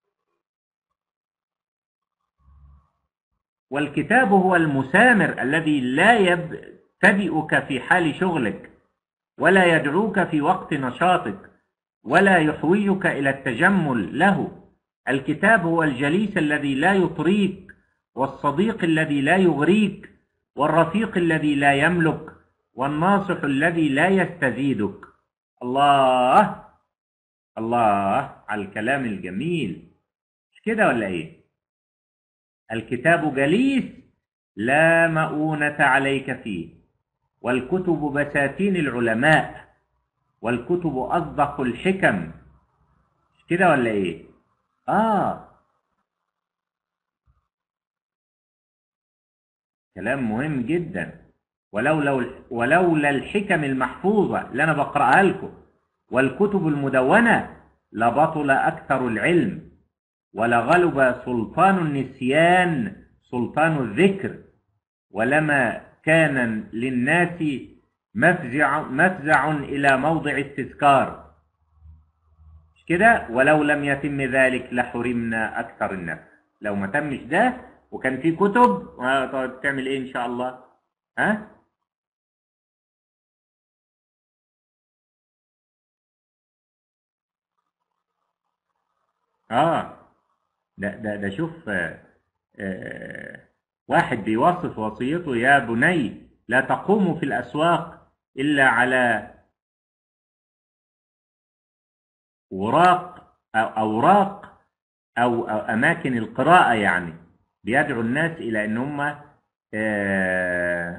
والكتاب هو المسامر الذي لا يبتدئك في حال شغلك ولا يدعوك في وقت نشاطك ولا يحوجك الى التجمل له الكتاب هو الجليس الذي لا يطريك والصديق الذي لا يغريك والرفيق الذي لا يملك والناصح الذي لا يستزيدك الله الله على الكلام الجميل مش كده ولا ايه الكتاب جليس لا مؤونة عليك فيه والكتب بساتين العلماء والكتب أصدق الحكم مش كده ولا ايه اه كلام مهم جدا ولولا ولولا الحكم المحفوظة اللي أنا بقرأها لكم والكتب المدونة لبطل أكثر العلم ولغلب سلطان النسيان سلطان الذكر ولما كان للناس مفزع مفزع إلى موضع التذكار مش كده ولو لم يتم ذلك لحرمنا أكثر النفس لو ما تمش ده وكان في كتب آه، طيب تعمل ايه ان شاء الله ها اه ده ده ده شوف آه آه واحد بيوصف وصيته يا بني لا تقوموا في الاسواق الا على وراق او اوراق او, أو اماكن القراءه يعني بيدعو الناس الى ان هم آه،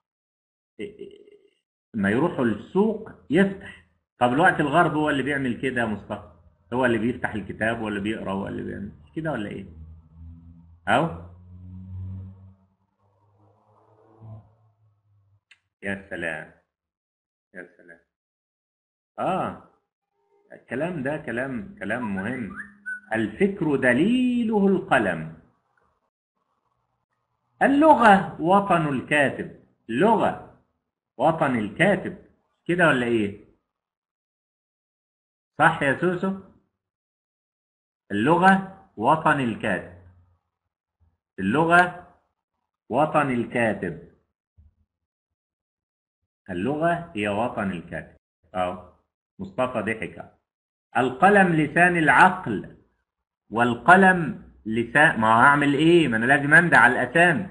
ما يروحوا السوق يفتح طب الوقت الغرب هو اللي بيعمل كده يا مصطفى هو اللي بيفتح الكتاب ولا بيقرا هو اللي بيعمل مش كده ولا ايه او يا سلام يا سلام اه الكلام ده كلام كلام مهم الفكر دليله القلم اللغة وطن الكاتب اللغة وطن الكاتب كده ولا ايه صح يا سوسو اللغة وطن الكاتب اللغة وطن الكاتب اللغة هي وطن الكاتب اه مصطفى ضحك القلم لسان العقل والقلم لسان ما هو هعمل ايه ما انا لازم امدع على الاسامي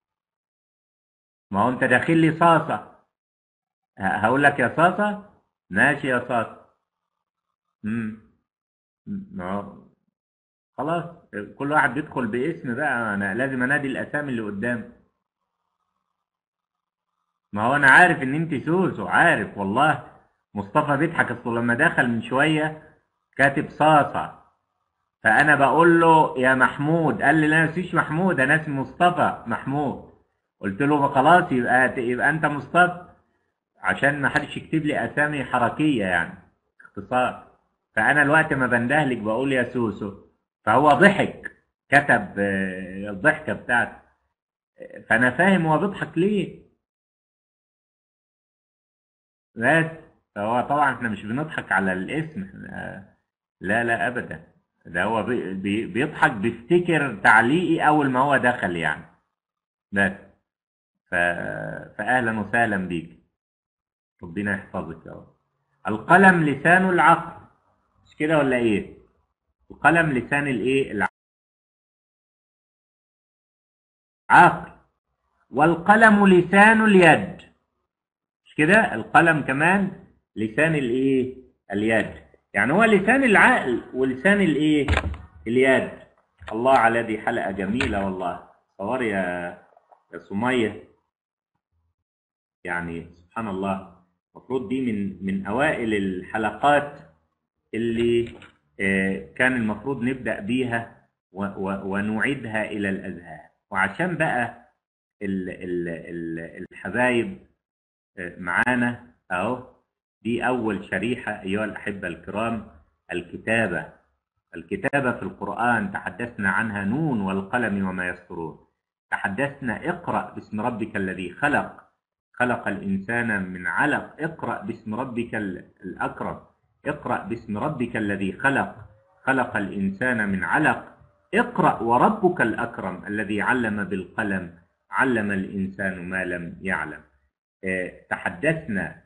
ما هو انت داخل لي صاصة ه- هقول لك يا صاصة ماشي يا صاصة امم ما هو خلاص كل واحد بيدخل باسم بقى انا لازم انادي الاسامي اللي قدام ما هو انا عارف ان انت سوسو عارف والله مصطفى بيضحك اصله لما دخل من شويه كاتب صاصه فانا بقول له يا محمود قال لي لا أنا مفيش محمود انا اسمي مصطفى محمود قلت له خلاص يبقى يبقى انت مصطفى عشان ما حدش يكتب لي اسامي حركيه يعني اختصار فانا الوقت ما بندهلك بقول يا سوسو فهو ضحك كتب آه، الضحكه بتاعته فانا فاهم هو بيضحك ليه بس فهو طبعا احنا مش بنضحك على الاسم احنا- لا لا ابدا ده هو بي بي بيضحك بيفتكر تعليقي اول ما هو دخل يعني بس ف... فاهلا وسهلا بيك ربنا يحفظك يا رب القلم لسان العقل مش كده ولا ايه القلم لسان الايه العقل عاقل والقلم لسان اليد مش كده القلم كمان لسان الايه اليد يعني هو لسان العقل ولسان الايه اليد الله على دي حلقة جميلة والله صور يا يا سمية يعني سبحان الله المفروض دي من من أوائل الحلقات اللي آه، كان المفروض نبدأ بيها و- و- ونعيدها إلى الأذهان وعشان بقى ال- ال- ال- الحبايب آه، معانا أهو دي أول شريحة أيها الأحبة الكرام الكتابة الكتابة في القرآن تحدثنا عنها نون والقلم وما يسطرون تحدثنا اقرأ باسم ربك الذي خلق خلق الإنسان من علق اقرأ باسم ربك ال- الأكرم اقرأ باسم ربك الذي خلق خلق الإنسان من علق اقرأ وربك الأكرم الذي علم بالقلم علم الإنسان ما لم يعلم آه، تحدثنا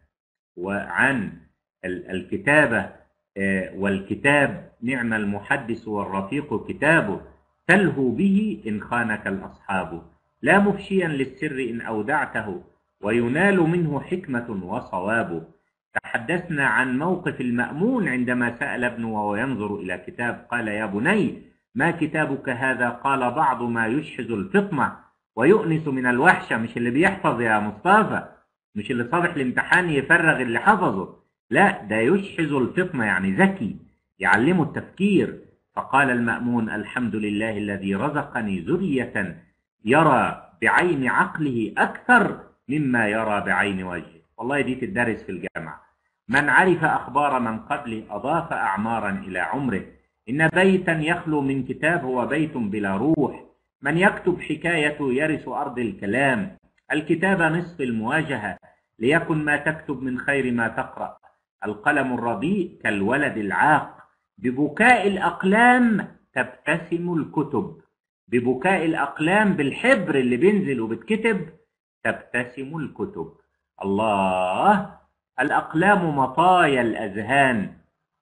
وعن ال- الكتابة آه، والكتاب نعم المحدث والرفيق كتابه تلهو به إن خانك الأصحاب لا مفشيا للسر إن أودعته وينال منه حكمة وصواب تحدثنا عن موقف المأمون عندما سأل ابنه وهو ينظر إلى كتاب قال يا بني ما كتابك هذا قال بعض ما يشحذ الفطنة ويؤنس من الوحشة مش اللي بيحفظ يا مصطفى مش اللي صالح الامتحان يفرغ اللي حفظه لا ده يشحذ الفطنة يعني ذكي يعلمه التفكير فقال المأمون الحمد لله الذي رزقني ذرية يرى بعين عقله أكثر مما يرى بعين وجهه والله دي تدرس في الجامعة من عرف أخبار من قبله أضاف أعمارا إلى عمره إن بيتا يخلو من كتاب هو بيت بلا روح من يكتب حكايته يرث أرض الكلام الكتابة نصف المواجهة ليكن ما تكتب من خير ما تقرأ القلم الرديء كالولد العاق ببكاء الأقلام تبتسم الكتب ببكاء الأقلام بالحبر اللي بينزل وبتكتب تبتسم الكتب الله الأقلام مطايا الأذهان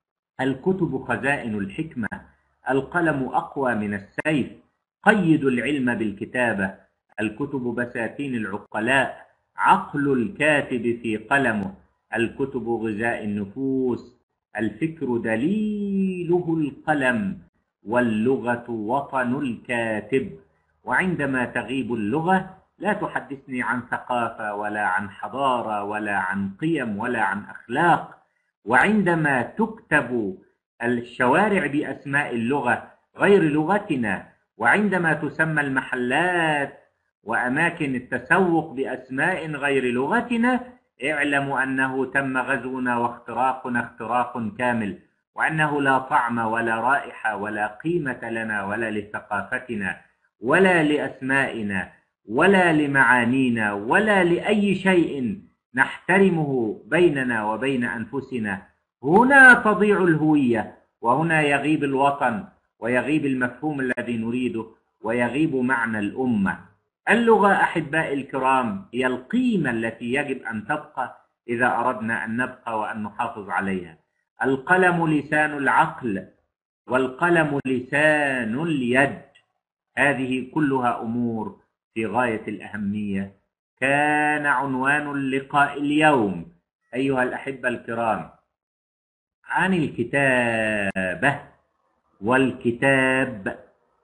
الكتب خزائن الحكمة القلم أقوى من السيف قيد العلم بالكتابة الكتب بساتين العقلاء عقل الكاتب في قلمه الكتب غذاء النفوس الفكر دليله القلم واللغة وطن الكاتب وعندما تغيب اللغة لا تحدثني عن ثقافة ولا عن حضارة ولا عن قيم ولا عن أخلاق وعندما تكتب الشوارع بأسماء اللغة غير لغتنا وعندما تسمى المحلات وأماكن التسوق بأسماء غير لغتنا اعلموا أنه تم غزونا واختراقنا اختراق كامل وأنه لا طعم ولا رائحة ولا قيمة لنا ولا لثقافتنا ولا لأسمائنا ولا لمعانينا ولا لأي شيء نحترمه بيننا وبين أنفسنا هنا تضيع الهوية وهنا يغيب الوطن ويغيب المفهوم الذي نريده ويغيب معنى الأمة اللغة أحباء الكرام هي القيمة التي يجب أن تبقى إذا أردنا أن نبقى وأن نحافظ عليها القلم لسان العقل والقلم لسان اليد هذه كلها أمور في غاية الأهمية كان عنوان اللقاء اليوم أيها الأحبة الكرام عن الكتابة والكتاب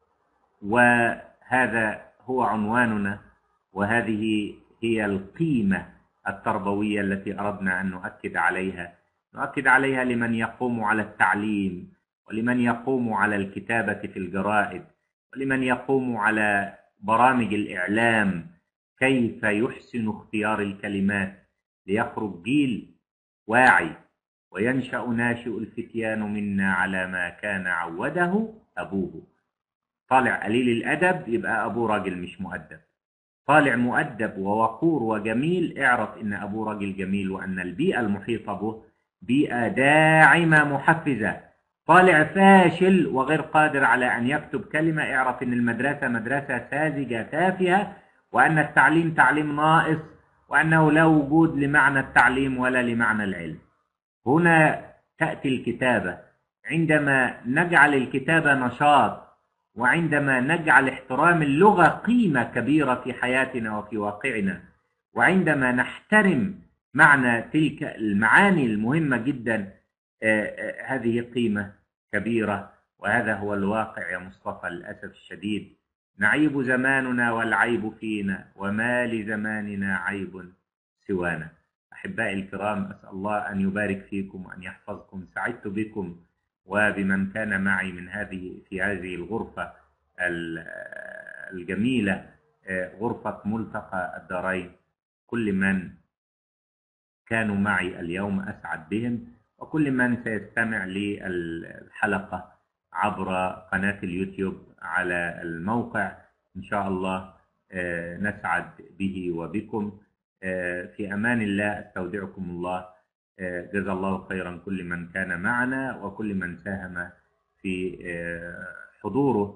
وهذا هو عنواننا وهذه هي القيمة التربوية التي أردنا أن نؤكد عليها نؤكد عليها لمن يقوم على التعليم ولمن يقوم على الكتابة في الجرائد ولمن يقوم على برامج الإعلام كيف يحسن اختيار الكلمات ليخرج جيل واعي وينشأ ناشئ الفتيان منا على ما كان عوده أبوه طالع قليل الأدب يبقى أبوه راجل مش مؤدب طالع مؤدب ووقور وجميل اعرف إن أبوه راجل جميل وأن البيئة المحيطة به بيئة داعمة محفزة طالع فاشل وغير قادر على أن يكتب كلمة اعرف إن المدرسة مدرسة ساذجة تافهة وأن التعليم تعليم ناقص وأنه لا وجود لمعنى التعليم ولا لمعنى العلم هنا تأتي الكتابة عندما نجعل الكتابة نشاط وعندما نجعل احترام اللغة قيمة كبيرة في حياتنا وفي واقعنا وعندما نحترم معنى تلك المعاني المهمة جدا آه، آه، هذه قيمة كبيرة وهذا هو الواقع يا مصطفى للأسف الشديد نعيب زماننا والعيب فينا وما لزماننا عيب سوانا أحبائي الكرام أسأل الله أن يبارك فيكم وأن يحفظكم سعدت بكم وبمن كان معي من هذه في هذه الغرفة ال- الجميلة آه، غرفة ملتقى الدارين كل من كانوا معي اليوم أسعد بهم وكل من سيستمع للحلقة عبر قناة اليوتيوب على الموقع إن شاء الله آه، نسعد به وبكم آه، في أمان الله أستودعكم الله آه، جزا الله خيرا كل من كان معنا وكل من ساهم في آه، حضوره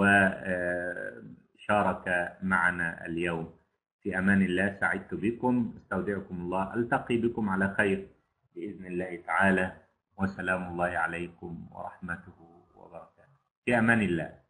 وشارك معنا اليوم في أمان الله سعدت بكم استودعكم الله ألتقي بكم على خير بإذن الله تعالى وسلام الله عليكم ورحمته وبركاته في أمان الله